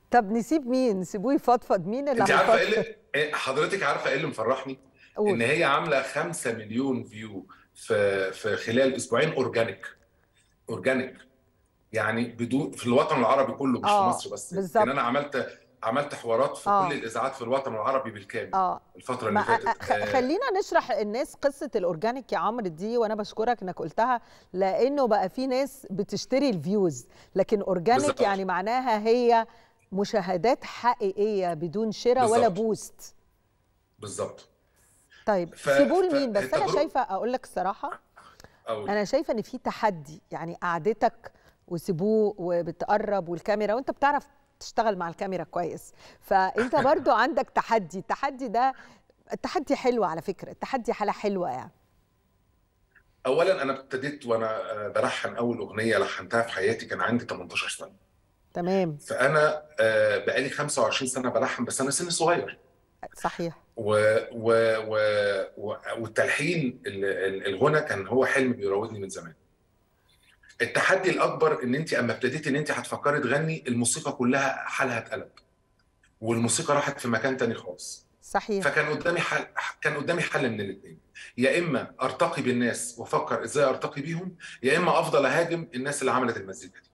طب نسيب مين نسيبوه يفضفض مين اللي انت عارفه ايه هيفضفض اللي إيه- حضرتك عارفه ايه اللي مفرحني؟ ان قول هي عامله 5 مليون فيو في في خلال اسبوعين اورجانيك اورجانيك يعني بدون في الوطن العربي كله مش في اه مصر بس بالظبط يعني انا عملت عملت حوارات في كل اه الاذاعات في الوطن العربي بالكامل اه الفتره ما اللي فاتت خ- آه خلينا نشرح الناس قصة الأورجانيك يا عمرو دي وأنا بشكرك إنك قلتها لأنه بقى في ناس بتشتري الفيوز لكن أورجانيك بالظبط يعني معناها هي مشاهدات حقيقية بدون شراء ولا بالظبط بوست بالظبط طيب ف سيبوه لمين بس أنا فالتجربه شايفة أقول لك الصراحة اقول أنا شايفة إن في تحدي يعني قعدتك وسيبوه وبتقرب والكاميرا وأنت بتعرف تشتغل مع الكاميرا كويس فأنت برضو عندك تحدي التحدي ده التحدي حلو على فكرة التحدي حالة حلوة يعني اولا انا ابتديت وانا آه، بلحن اول اغنيه لحنتها في حياتي كان عندي 18 سنه تمام فانا آه، بقالي 25 سنه بلحن بس انا سني صغير صحيح و و و و والتلحين ال- ال- الغنى كان هو حلم بيراودني من زمان التحدي الاكبر ان انت اما ابتديتي ان انت هتفكري تغني الموسيقى كلها حالها اتقلب والموسيقى راحت في مكان تاني خالص صحيح فكان قدامي حل كان قدامي حل من الاثنين يا اما ارتقي بالناس وافكر ازاي ارتقي بيهم يا اما افضل اهاجم الناس اللي عملت المزيكا دي